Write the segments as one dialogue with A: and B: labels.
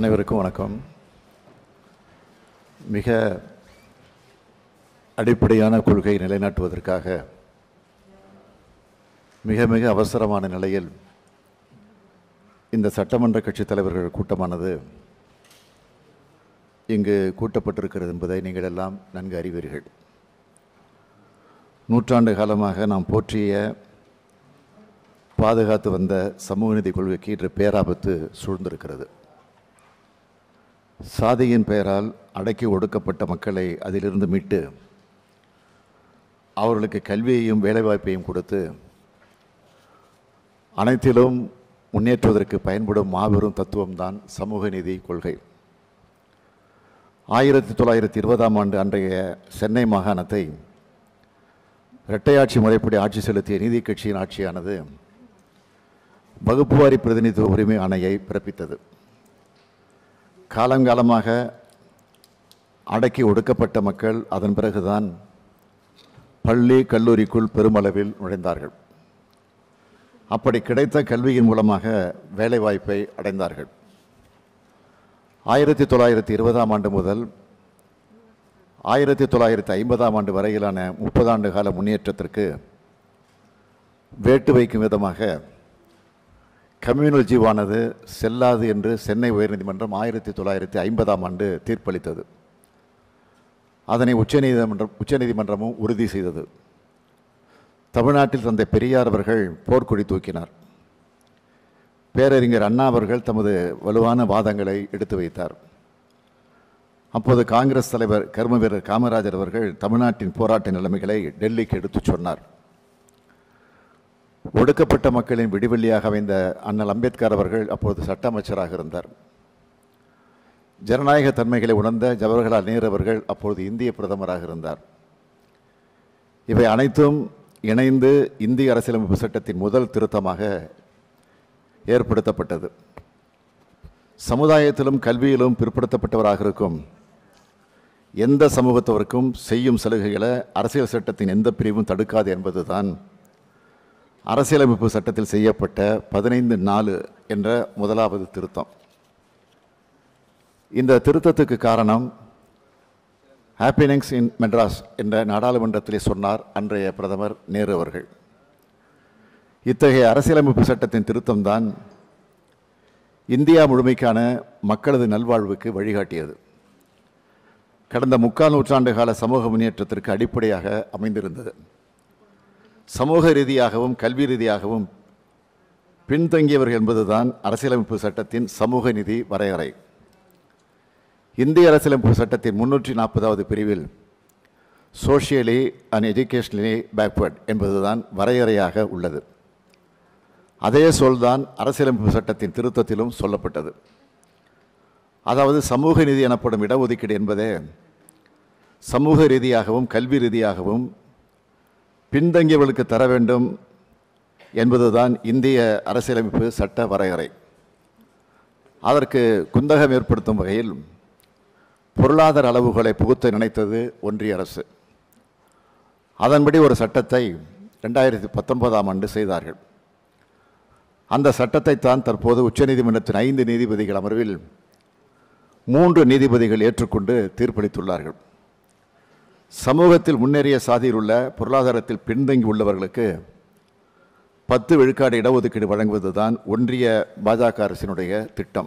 A: அனைவருக்கும் வணக்கம் மிக அடிப்படையான கொள்கை நிலைநாட்டுவதற்காக மிக மிக அவசரமான நிலையில் இந்த சட்டமன்ற கட்சித் தலைவர்கள் கூட்டமானது இங்கு கூட்டப்பட்டிருக்கிறது என்பதை நீங்கள் எல்லாம் நன்கு அறிவீர்கள் நூற்றாண்டு காலமாக நாம் போற்றிய பாதுகாத்து வந்த சமூக நீதி கொள்கைக்கு இன்று பேராபத்து சூழ்ந்திருக்கிறது சாதியின் பெயரால் அடக்கி ஒடுக்கப்பட்ட மக்களை அதிலிருந்து மீட்டு அவர்களுக்கு கல்வியையும் வேலைவாய்ப்பையும் கொடுத்து அனைத்திலும் முன்னேற்றுவதற்கு பயன்படும் மாபெரும் தத்துவம்தான் சமூக நீதி கொள்கை ஆயிரத்தி தொள்ளாயிரத்தி இருபதாம் ஆண்டு அன்றைய சென்னை மாகாணத்தை இரட்டையாட்சி முறைப்படி ஆட்சி செலுத்திய நீதி கட்சியின் ஆட்சியானது வகுப்புவாரி பிரதிநிதித்துவ உரிமை ஆணையை பிறப்பித்தது காலங்காலமாக அடக்கி ஒடுக்கப்பட்ட மக்கள் அதன் பிறகுதான் பள்ளி கல்லூரிக்குள் பெருமளவில் நுழைந்தார்கள் அப்படி கிடைத்த கல்வியின் மூலமாக வேலைவாய்ப்பை அடைந்தார்கள் ஆயிரத்தி தொள்ளாயிரத்தி இருபதாம் ஆண்டு முதல் ஆயிரத்தி தொள்ளாயிரத்தி ஐம்பதாம் ஆண்டு வரையிலான முப்பது ஆண்டு கால முன்னேற்றத்திற்கு வேட்டு வைக்கும் விதமாக கம்யூனல் ஜீவானது செல்லாது என்று சென்னை உயர்நீதிமன்றம் ஆயிரத்தி தொள்ளாயிரத்தி ஐம்பதாம் ஆண்டு தீர்ப்பளித்தது அதனை உச்சநீதிமன்றம் உச்சநீதிமன்றமும் உறுதி செய்தது தமிழ்நாட்டில் தந்தை பெரியார் அவர்கள் போர்க்கொடி தூக்கினார் பேரறிஞர் அண்ணா அவர்கள் தமது வலுவான வாதங்களை எடுத்து வைத்தார் அப்போது காங்கிரஸ் தலைவர் கர்ம வீரர் காமராஜர் அவர்கள் தமிழ்நாட்டின் போராட்ட நிலைமைகளை டெல்லிக்கு எடுத்துச் சொன்னார் ஒடுக்கப்பட்ட மக்களின் விடிவெள்ளியாக அமைந்த அண்ணல் அம்பேத்கர் அவர்கள் அப்போது சட்ட அமைச்சராக இருந்தார் ஜனநாயக தன்மைகளை உணர்ந்த ஜவஹர்லால் நேரு அவர்கள் அப்பொழுது இந்திய பிரதமராக இருந்தார் இவை அனைத்தும் இணைந்து இந்திய அரசியலமைப்பு சட்டத்தின் முதல் திருத்தமாக ஏற்படுத்தப்பட்டது சமுதாயத்திலும் கல்வியிலும் பிற்படுத்தப்பட்டவராக இருக்கும் எந்த சமூகத்தவருக்கும் செய்யும் சலுகைகளை அரசியல் சட்டத்தின் எந்த பிரிவும் தடுக்காது என்பதுதான் அரசியலமைப்பு சட்டத்தில் செய்யப்பட்ட பதினைந்து நாலு என்ற முதலாவது திருத்தம் இந்த திருத்தத்துக்கு காரணம் ஹாப்பினிங்ஸ் இன் மெட்ராஸ் என்ற நாடாளுமன்றத்திலே சொன்னார் அன்றைய பிரதமர் நேரு அவர்கள் இத்தகைய அரசியலமைப்பு சட்டத்தின் திருத்தம்தான் இந்தியா முழுமைக்கான மக்களது நல்வாழ்வுக்கு வழிகாட்டியது கடந்த முக்கால் நூற்றாண்டு கால சமூக முன்னேற்றத்திற்கு அடிப்படையாக அமைந்திருந்தது சமூக ரீதியாகவும் கல்வி ரீதியாகவும் பின்தங்கியவர்கள் என்பதுதான் அரசியலமைப்பு சட்டத்தின் சமூக நிதி வரையறை இந்திய அரசியலமைப்பு சட்டத்தின் முன்னூற்றி நாற்பதாவது பிரிவில் சோஷியலி அண்ட் எஜுகேஷனலி பேக்வர்ட் என்பதுதான் வரையறையாக உள்ளது அதே சொல்தான் அரசியலமைப்பு சட்டத்தின் திருத்தத்திலும் சொல்லப்பட்டது அதாவது சமூக நிதி எனப்படும் இடஒதுக்கீடு என்பதே சமூக ரீதியாகவும் கல்வி ரீதியாகவும் பின்தங்கியவர்களுக்கு தர வேண்டும் என்பதுதான் இந்திய அரசியலமைப்பு சட்ட வரையறை அதற்கு குந்தகம் ஏற்படுத்தும் வகையில் பொருளாதார அளவுகளை புகுத்த நினைத்தது ஒன்றிய அரசு அதன்படி ஒரு சட்டத்தை ரெண்டாயிரத்தி பத்தொன்பதாம் ஆண்டு செய்தார்கள் அந்த சட்டத்தை தான் தற்போது உச்சநீதிமன்றத்தின் ஐந்து நீதிபதிகள் அமர்வில் மூன்று நீதிபதிகள் ஏற்றுக்கொண்டு தீர்ப்பளித்துள்ளார்கள் சமூகத்தில் முன்னேறிய சாதியில் உள்ள பொருளாதாரத்தில் பின்தங்கி உள்ளவர்களுக்கு பத்து விழுக்காடு இடஒதுக்கீடு வழங்குவதுதான் ஒன்றிய பாஜக அரசினுடைய திட்டம்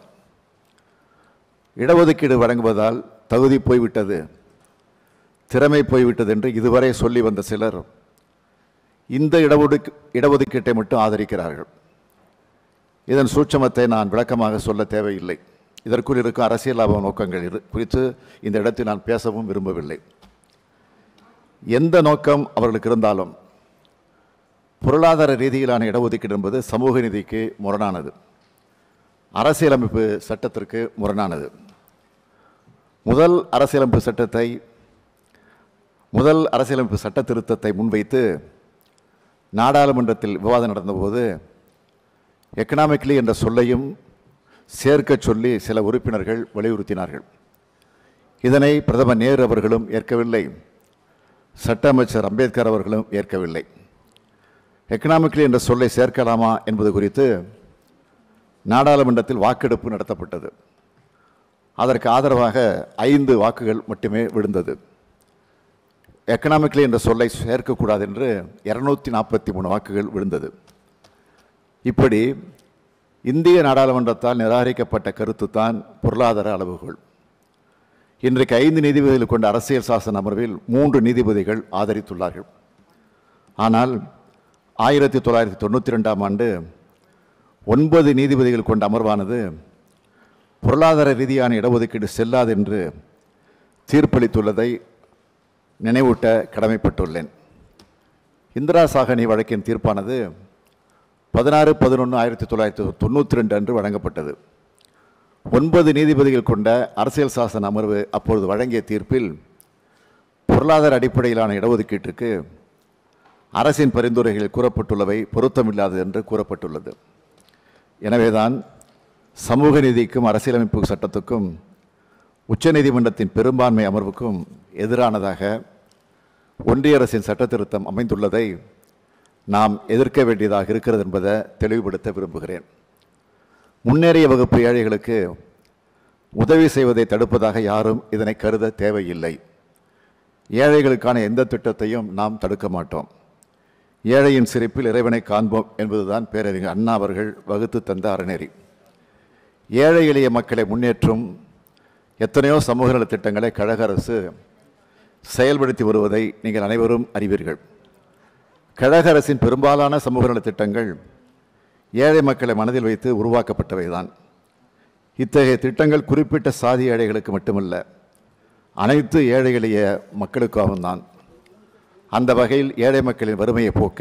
A: இடஒதுக்கீடு வழங்குவதால் தகுதி போய்விட்டது திறமை போய்விட்டது என்று இதுவரை சொல்லி வந்த சிலர் இந்த இடஒதுக்கு இடஒதுக்கீட்டை மட்டும் ஆதரிக்கிறார்கள் இதன் சூட்சமத்தை நான் விளக்கமாக சொல்ல தேவையில்லை இதற்குள் இருக்கும் அரசியல் லாப நோக்கங்கள் இது குறித்து இந்த இடத்தில் நான் பேசவும் விரும்பவில்லை எந்த நோக்கம் அவர்களுக்கு இருந்தாலும் பொருளாதார ரீதியிலான இடஒதுக்கீடு என்பது சமூக நீதிக்கு முரணானது அரசியலமைப்பு சட்டத்திற்கு முரணானது முதல் அரசியலமைப்பு சட்டத்தை முதல் அரசியலமைப்பு சட்ட திருத்தத்தை முன்வைத்து நாடாளுமன்றத்தில் விவாதம் நடந்தபோது எக்கனாமிக்லி என்ற சொல்லையும் சேர்க்க சொல்லி சில உறுப்பினர்கள் வலியுறுத்தினார்கள் இதனை பிரதமர் நேரு அவர்களும் ஏற்கவில்லை சட்ட அமைச்சர் அம்பேத்கர் அவர்களும் ஏற்கவில்லை எக்கனாமிக்லி என்ற சொல்லை சேர்க்கலாமா என்பது குறித்து நாடாளுமன்றத்தில் வாக்கெடுப்பு நடத்தப்பட்டது அதற்கு ஆதரவாக ஐந்து வாக்குகள் மட்டுமே விழுந்தது எக்கனாமிக்கலி என்ற சொல்லை சேர்க்கக்கூடாது என்று இருநூத்தி நாற்பத்தி மூணு வாக்குகள் விழுந்தது இப்படி இந்திய நாடாளுமன்றத்தால் நிராகரிக்கப்பட்ட கருத்து தான் பொருளாதார அளவுகோல் இன்றைக்கு ஐந்து நீதிபதிகள் கொண்ட அரசியல் சாசன அமர்வில் மூன்று நீதிபதிகள் ஆதரித்துள்ளார்கள் ஆனால் ஆயிரத்தி தொள்ளாயிரத்தி தொண்ணூற்றி ரெண்டாம் ஆண்டு ஒன்பது நீதிபதிகள் கொண்ட அமர்வானது பொருளாதார ரீதியான இடஒதுக்கீடு செல்லாது என்று தீர்ப்பளித்துள்ளதை நினைவூட்ட கடமைப்பட்டுள்ளேன் இந்திரா சாகனி வழக்கின் தீர்ப்பானது பதினாறு பதினொன்று ஆயிரத்தி தொள்ளாயிரத்தி தொண்ணூற்றி ரெண்டு அன்று வழங்கப்பட்டது ஒன்பது நீதிபதிகள் கொண்ட அரசியல் சாசன அமர்வு அப்பொழுது வழங்கிய தீர்ப்பில் பொருளாதார அடிப்படையிலான இடஒதுக்கீட்டுக்கு அரசின் பரிந்துரைகளில் கூறப்பட்டுள்ளவை பொருத்தமில்லாதது என்று கூறப்பட்டுள்ளது எனவேதான் சமூக நீதிக்கும் அரசியலமைப்பு சட்டத்துக்கும் உச்சநீதிமன்றத்தின் பெரும்பான்மை அமர்வுக்கும் எதிரானதாக ஒன்றிய அரசின் சட்ட திருத்தம் அமைந்துள்ளதை நாம் எதிர்க்க வேண்டியதாக இருக்கிறது என்பதை தெளிவுபடுத்த விரும்புகிறேன் முன்னேறிய வகுப்பு ஏழைகளுக்கு உதவி செய்வதை தடுப்பதாக யாரும் இதனை கருத தேவையில்லை ஏழைகளுக்கான எந்த திட்டத்தையும் நாம் தடுக்க மாட்டோம் ஏழையின் சிரிப்பில் இறைவனை காண்போம் என்பதுதான் பேரறிஞர் அண்ணா அவர்கள் வகுத்து தந்த அறநெறி ஏழை எளிய மக்களை முன்னேற்றும் எத்தனையோ சமூக நலத் திட்டங்களை கழக அரசு செயல்படுத்தி வருவதை நீங்கள் அனைவரும் அறிவீர்கள் கழக அரசின் பெரும்பாலான சமூக நலத் திட்டங்கள் ஏழை மக்களை மனதில் வைத்து உருவாக்கப்பட்டவைதான் இத்தகைய திட்டங்கள் குறிப்பிட்ட சாதி ஏழைகளுக்கு மட்டுமல்ல அனைத்து ஏழை எளிய மக்களுக்காகவும் தான் அந்த வகையில் ஏழை மக்களின் வறுமையை போக்க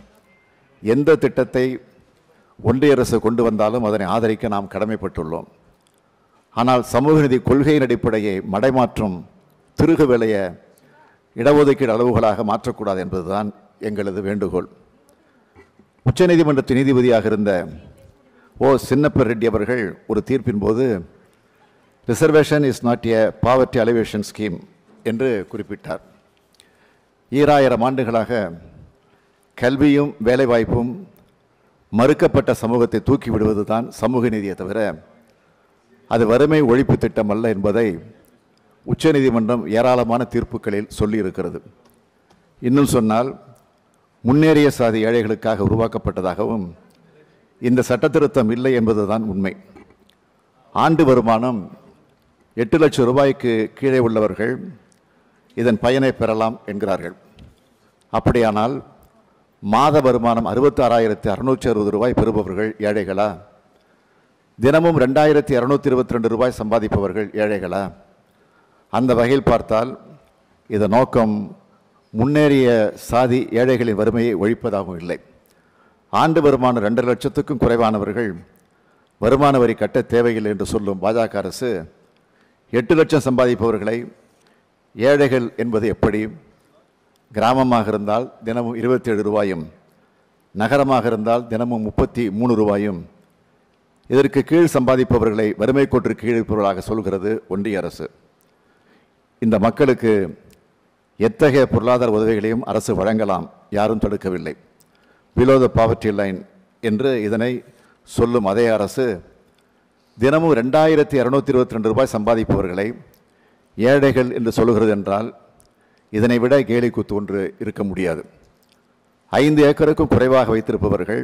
A: எந்த திட்டத்தை ஒன்றிய அரசு கொண்டு வந்தாலும் அதனை ஆதரிக்க நாம் கடமைப்பட்டுள்ளோம் ஆனால் சமூக நீதி கொள்கையின் அடிப்படையை மடைமாற்றும் திருகு வேலையை இடஒதுக்கீடு அளவுகளாக மாற்றக்கூடாது என்பதுதான் எங்களது வேண்டுகோள் உச்சநீதிமன்றத்தின் நீதிபதியாக இருந்த ஓ சின்னப்ப ரெட்டி அவர்கள் ஒரு தீர்ப்பின் போது reservation is not a poverty alleviation scheme என்று குறிப்பிட்டார் ஈராயிரம் ஆண்டுகளாக கல்வியும் வேலைவாய்ப்பும் மறுக்கப்பட்ட சமூகத்தை தூக்கி விடுவது தான் சமூக நீதியை தவிர அது வறுமை ஒழிப்பு திட்டம் அல்ல என்பதை உச்சநீதிமன்றம் ஏராளமான தீர்ப்புகளில் சொல்லியிருக்கிறது இன்னும் சொன்னால் முன்னேறிய சாதி ஏழைகளுக்காக உருவாக்கப்பட்டதாகவும் இந்த சட்ட திருத்தம் இல்லை என்பதுதான் உண்மை ஆண்டு வருமானம் எட்டு லட்சம் ரூபாய்க்கு கீழே உள்ளவர்கள் இதன் பயனை பெறலாம் என்கிறார்கள் அப்படியானால் மாத வருமானம் அறுபத்தாறாயிரத்தி அறுநூற்றி அறுபது ரூபாய் பெறுபவர்கள் ஏழைகளா தினமும் ரெண்டாயிரத்தி இரநூத்தி இருபத்தி ரெண்டு ரூபாய் சம்பாதிப்பவர்கள் ஏழைகளா அந்த வகையில் பார்த்தால் இதன் நோக்கம் முன்னேறிய சாதி ஏழைகளின் வறுமையை ஒழிப்பதாகவும் இல்லை ஆண்டு வருமானம் ரெண்டு லட்சத்துக்கும் குறைவானவர்கள் வருமான வரி கட்ட தேவையில்லை என்று சொல்லும் பாஜக அரசு எட்டு லட்சம் சம்பாதிப்பவர்களை ஏழைகள் என்பது எப்படி கிராமமாக இருந்தால் தினமும் இருபத்தேழு ரூபாயும் நகரமாக இருந்தால் தினமும் முப்பத்தி மூணு ரூபாயும் இதற்கு கீழ் சம்பாதிப்பவர்களை வறுமை கோட்டிற்கு கீழ் இருப்பவர்களாக சொல்கிறது ஒன்றிய அரசு இந்த மக்களுக்கு எத்தகைய பொருளாதார உதவிகளையும் அரசு வழங்கலாம் யாரும் தடுக்கவில்லை பிலோ த பாவர்ட்டி லைன் என்று இதனை சொல்லும் அதே அரசு தினமும் ரெண்டாயிரத்தி இரநூத்தி இருபத்தி ரெண்டு ரூபாய் சம்பாதிப்பவர்களை ஏழைகள் என்று சொல்லுகிறது என்றால் இதனை விட கேலி கூத்து ஒன்று இருக்க முடியாது ஐந்து ஏக்கருக்கும் குறைவாக வைத்திருப்பவர்கள்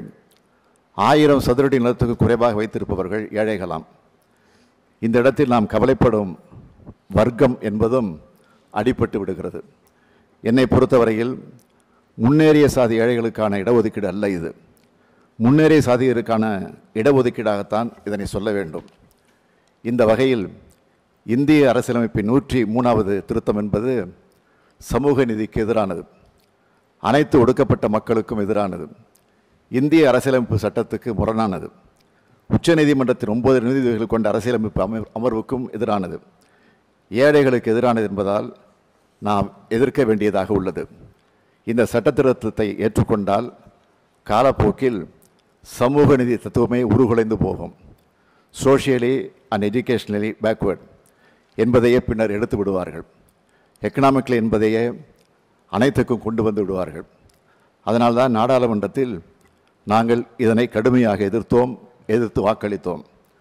A: ஆயிரம் சதுரடி நிலத்துக்கு குறைவாக வைத்திருப்பவர்கள் ஏழைகளாம் இந்த இடத்தில் நாம் கவலைப்படும் வர்க்கம் என்பதும் அடிபட்டு விடுகிறது என்னை பொறுத்தவரையில் முன்னேறிய சாதி ஏழைகளுக்கான இடஒதுக்கீடு அல்ல இது முன்னேறிய சாதியருக்கான இடஒதுக்கீடாகத்தான் இதனை சொல்ல வேண்டும் இந்த வகையில் இந்திய அரசியலமைப்பின் நூற்றி மூணாவது திருத்தம் என்பது சமூக நீதிக்கு எதிரானது அனைத்து ஒடுக்கப்பட்ட மக்களுக்கும் எதிரானது இந்திய அரசியலமைப்பு சட்டத்துக்கு முரணானது உச்சநீதிமன்றத்தின் ஒன்பது நீதிபதிகள் கொண்ட அரசியலமைப்பு அமர் அமர்வுக்கும் எதிரானது ஏழைகளுக்கு எதிரானது என்பதால் நாம் எதிர்க்க வேண்டியதாக உள்ளது இந்த சட்ட திருத்தத்தை ஏற்றுக்கொண்டால் காலப்போக்கில் சமூக நீதி தத்துவமே உருகுலைந்து போகும் சோஷியலி அண்ட் எஜுகேஷ்னலி பேக்வேர்ட் என்பதையே பின்னர் எடுத்து விடுவார்கள் எக்கனாமிக்கலி என்பதையே அனைத்துக்கும் கொண்டு வந்து விடுவார்கள் அதனால்தான் நாடாளுமன்றத்தில் நாங்கள் இதனை கடுமையாக எதிர்த்தோம் எதிர்த்து வாக்களித்தோம்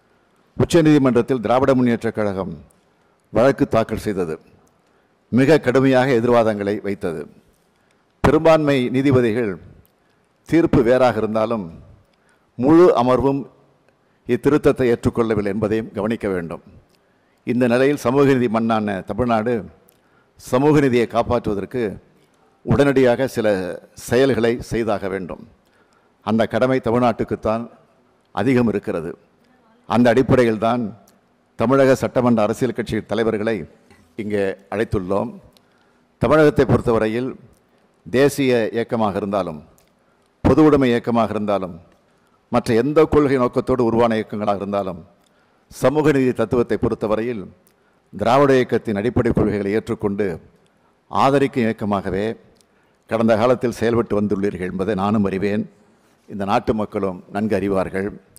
A: உச்சநீதிமன்றத்தில் திராவிட முன்னேற்றக் கழகம் வழக்கு தாக்கல் செய்தது மிக கடுமையாக எதிர்வாதங்களை வைத்தது பெரும்பான்மை நீதிபதிகள் தீர்ப்பு வேறாக இருந்தாலும் முழு அமர்வும் இத்திருத்தத்தை ஏற்றுக்கொள்ளவில்லை என்பதையும் கவனிக்க வேண்டும் இந்த நிலையில் சமூக நீதி மண்ணான தமிழ்நாடு சமூக நீதியை காப்பாற்றுவதற்கு உடனடியாக சில செயல்களை செய்தாக வேண்டும் அந்த கடமை தமிழ்நாட்டுக்குத்தான் அதிகம் இருக்கிறது அந்த அடிப்படையில் தான் தமிழக சட்டமன்ற அரசியல் கட்சி தலைவர்களை இங்கே அழைத்துள்ளோம் தமிழகத்தை பொறுத்தவரையில் தேசிய இயக்கமாக இருந்தாலும் பொது உடைமை இயக்கமாக இருந்தாலும் மற்ற எந்த கொள்கை நோக்கத்தோடு உருவான இயக்கங்களாக இருந்தாலும் சமூக நீதி தத்துவத்தை பொறுத்தவரையில் திராவிட இயக்கத்தின் அடிப்படை கொள்கைகளை ஏற்றுக்கொண்டு ஆதரிக்கும் இயக்கமாகவே கடந்த காலத்தில் செயல்பட்டு வந்துள்ளீர்கள் என்பதை நானும் அறிவேன் இந்த நாட்டு மக்களும் நன்கு அறிவார்கள்